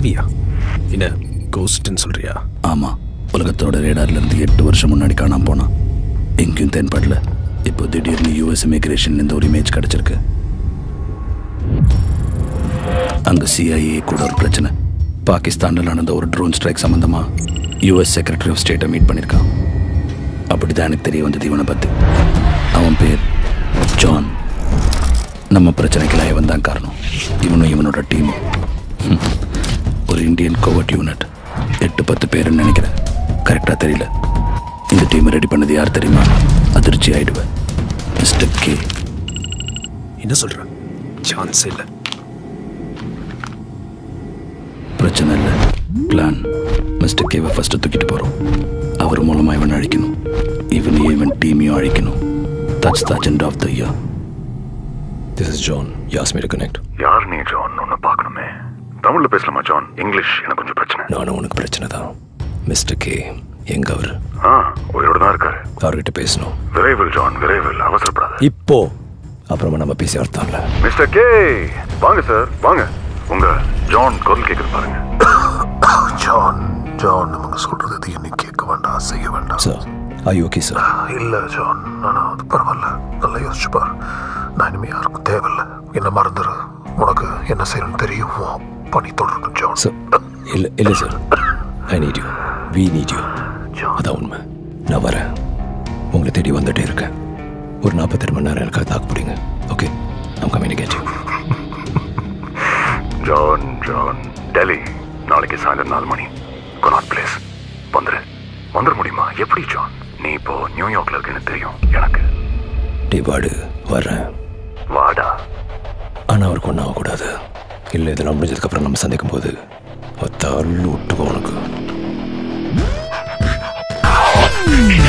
ஆவியா என்ன கோஸ்ட்னு சொல்றியா ஆமா உலகத்தோட ரேடார்ல இருந்து எட்டு வருஷம் முன்னாடி காணாம போனான் எங்கேயும் தென்படல இப்போ திடீர்னு யூஎஸ் இமிகிரேஷன்ல இருந்து ஒரு இமேஜ் கிடைச்சிருக்கு அங்க சிஐஏ கூட ஒரு பிரச்சனை பாகிஸ்தான்ல நடந்த ஒரு ட்ரோன் ஸ்ட்ரைக் சம்பந்தமா யூஎஸ் செக்ரட்டரி ஆஃப் ஸ்டேட்டை மீட் பண்ணியிருக்கான் அப்படிதான் எனக்கு தெரிய வந்தது இவனை பத்தி அவன் பேர் ஜான் நம்ம பிரச்சனைக்கெல்லாம் இவன் தான் காரணம் இவனும் இவனோட டீமும் ஒரு இந்தியன் கோவர்ட் யூனிட் எட்டு பத்து பேருன்னு நினைக்கிறேன் கரெக்டாக தெரியல இந்த டீமை ரெடி பண்ணது யார் தெரியுமா அதிர்ச்சி ஆயிடுவேன் மிஸ்டர் கே என்ன சொல்ற சான்ஸ் இல்லை பிரச்சனை இல்லை பிளான் மிஸ்டர் கேவை ஃபர்ஸ்ட் தூக்கிட்டு போகிறோம் அவர் மூலமாக இவன் அழிக்கணும் இவனையும் இவன் டீமையும் அழிக்கணும் that's the agenda of the year this is John யாஸ் மீ டு கனெக்ட் யார் நீ ஜான் உன்னை பார்க்கணுமே தமிழ்ல பேசலாமா ஜான் இங்கிலீஷ் எனக்கு கொஞ்சம் பிரச்சனை நானும் உனக்கு பிரச்சனை தான் மிஸ்டர் கே எங்க அவர் ஆ உயிரோட தான் இருக்காரு அவர்கிட்ட பேசணும் விரைவில் ஜான் விரைவில் அவசரப்படாத இப்போ அப்புறமா நம்ம பேசி அர்த்தம் இல்லை மிஸ்டர் கே வாங்க சார் வாங்க உங்க ஜான் குரல் கேக்குது பாருங்க ஜான் ஜான் நமக்கு சொல்றது எதையும் நீ கேட்க வேண்டாம் செய்ய வேண்டாம் சார் ஐ ஓகே சார் இல்ல ஜான் நானா அது பரவாயில்ல நல்லா யோசிச்சு பார் நான் இனிமே யாருக்கும் தேவையில்ல என்ன மறந்துரு உனக்கு என்ன செய்யணும்னு தெரியும் உன் பணி தொடரும் ஜான் சார் இல்லை இல்லை sir I need you we need you அதான் உண்மை நான் வரேன் உங்களை தேடி வந்துட்டே இருக்கேன் ஒரு நாற்பத்தெட்டு மணி நேரம் எனக்காக தாக்கு பிடிங்க okay I'm communicate John John Delhi நாளைக்கு சாயந்தரம் நாலு மணி கொனாட் பிளேஸ் வந்துரு வந்துட முடியுமா எப்படி ஜான் நீ இப்போ நியூயார்க்ல இருக்குன்னு தெரியும் எனக்கு டே வாடு வர்றேன் வாடா ஆனால் அவருக்கு ஒன்றும் ஆகக்கூடாது இல்லை இதெல்லாம் முடிஞ்சதுக்கப்புறம் நம்ம சந்திக்கும் போது தள்ளு விட்டுக்கோ உனக்கு